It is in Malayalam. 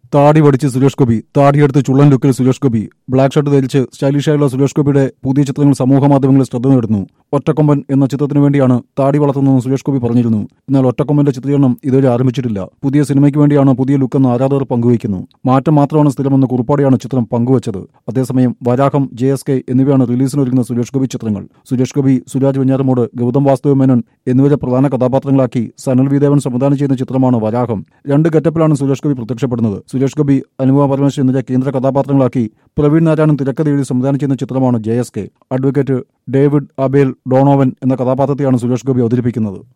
താടി പഠിച്ച് സുരേഷ് ഗോപി താടിയെടുത്ത് ചുള്ളൻ ലുക്കിൽ സുരേഷ് ഗോപി ബ്ലാക്ക് ഷർട്ട് ധരിച്ച് സ്റ്റൈലിഷായുള്ള സുരേഷ് ഗോപിയുടെ പുതിയ ചിത്രങ്ങൾ സമൂഹ മാധ്യമങ്ങളിൽ ശ്രദ്ധ നേടുന്നു ഒറ്റക്കൊമ്പൻ എന്ന ചിത്രത്തിന് വേണ്ടിയാണ് താടി വളർത്തുന്നതെന്ന് സുരേഷ് ഗോപി പറഞ്ഞിരുന്നു എന്നാൽ ഒറ്റക്കൊമ്പന്റെ ചിത്രീകരണം ഇതുവരെ ആരംഭിച്ചിട്ടില്ല പുതിയ സിനിമയ്ക്ക് വേണ്ടിയാണ് പുതിയ ലുക്കെന്ന് ആരാധകർ പങ്കുവയ്ക്കുന്നു മാറ്റം മാത്രമാണ് സ്ഥിരമെന്ന കുറിപ്പോടെയാണ് ചിത്രം പങ്കുവച്ചത് അതേസമയം വരാഹം ജെ എസ് കെ എന്നിവയാണ് റിലീസിനൊരുങ്ങുന്ന സുരേഷ് ഗോപി ചിത്രങ്ങൾ സുരേഷ് ഗോപി സുരാജ് വെഞ്ഞാറമോട് ഗൗതം വാസുദേവ മേനോൻ എന്നിവരെ പ്രധാന കഥാപാത്രങ്ങളാക്കി സനൽ വി ദേവൻ സംവിധാനം ചെയ്യുന്ന ചിത്രമാണ് വരാഹം രണ്ട് ഗെറ്റപ്പിലാണ് സുരേഷ് ഗോപി പ്രത്യക്ഷപ്പെടുന്നത് സുരേഷ് ഗോപി അനുപമ പരമേശ്വരൻ എന്നിവരെ കേന്ദ്ര കഥാപാത്രങ്ങളാക്കി പ്രവീൺ നാരായണൻ തിരക്കഥ എഴുതി സംവിധാനം ചെയ്യുന്ന ചിത്രമാണ് J S K advocate David Abel Donovan എന്ന കഥാപാത്രത്തെയാണ് സുരേഷ് ഗോപി അവതരിപ്പിക്കുന്നത്